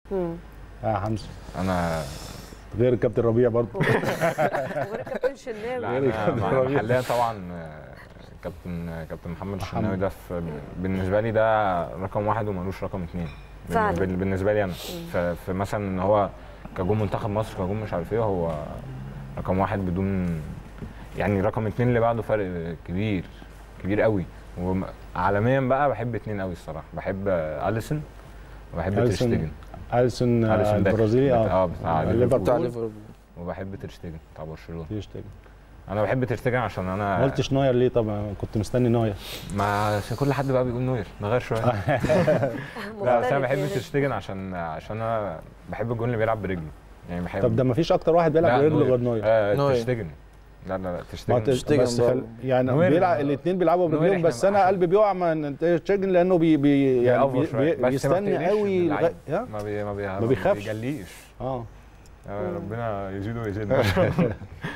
مم. اه حمزه انا غير الكابتن ربيع برضه وغير كابتن لا شناوي انا مع- حاليا طبعا آه، كابتن كابتن محمد الشناوي ده في بالنسبه لي ده رقم واحد ومالوش رقم اثنين فعلا. بال- بالنسبه لي انا ف- في مثلا ان هو كجون منتخب مصر كجون مش عارف ايه هو رقم واحد بدون يعني رقم اتنين اللي بعده فرق كبير كبير قوي وعالميا بقى بحب اتنين قوي الصراحه بحب آه، اليسون وبحب أليسون. تريشتجن اليسون آه، أليسون ده. البرازيلي اه اه بتاع ليفربول. ليفربول بتاع ليفربول وبحب تريشتجن بتاع برشلونه يشتغل انا بحب تريشتجن عشان ما انا قلتش نوير ليه طبعا كنت مستني نوير ما عشان كل حد بقى بيقول نوير نغير شويه لا بس انا بحب تشتجن عشان عشان انا بحب الجون اللي بيلعب برجله يعني بحب طب ده ما فيش اكتر واحد بيلعب لا، برجله نوير. غير نوير آه نوير. تشتجن لا لا لا ما تشتجن تش- تشتغل بس برضه. خل... يعني نوير- بيلعب الاثنين بيلعبوا نوير برجلهم إحنا بس انا عشان- قلبي بيقع من تشيجن لانه بي, بي يعني بيأفور بي شوية. بي بس ما بيستني بتقلقش قوي من لغايه اللعيب. ها؟ ما بي ما, بي ما بيخافش. ما بيجليش اه آه، ربنا يزيده ويزيدنا